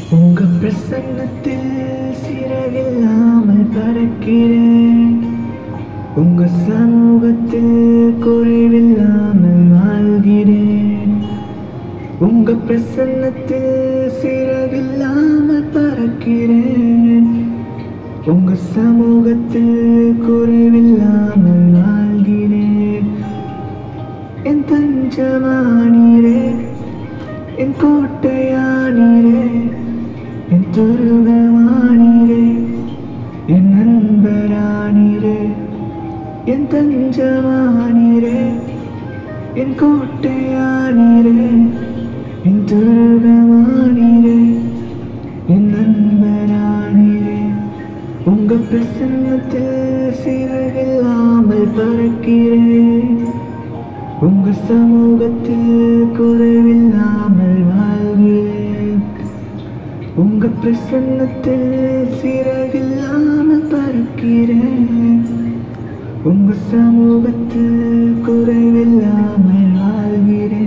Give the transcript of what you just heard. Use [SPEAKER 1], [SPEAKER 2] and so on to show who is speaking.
[SPEAKER 1] உங்க பிரசன்னத்தில் சிறகில்லாமல் பறக்கிறேன் உங்க சமூகத்தில் குறைவில்லாமல் வாழ்கிறேன் உங்க பிரசன்னத்தில் சிறகில்லாமல் பறக்கிறேன் உங்க சமூகத்தில் குறைவில்லாமல் வாழ்கிறேன் என் தஞ்சமானீரே என் கோட்டையானீரே என் துருகமானீரே என் நண்பரானீரே என் தஞ்சமானீரே என் கோட்டையானீரே என் துருகமானீரே என் நண்பரானீரே உங்க பிரசன்னத்தில் சிறகில்லாமல் பறக்கிறேன் உங்க சமூகத்தில் குறைவில்லாமல் வாழ்கிறேன் உங்க பிரசன்னத்தில் சிறகில்லாமல் பறக்கிறேன் உங்க சமூகத்தில் குறைவில்லாமல் வாழ்கிறேன்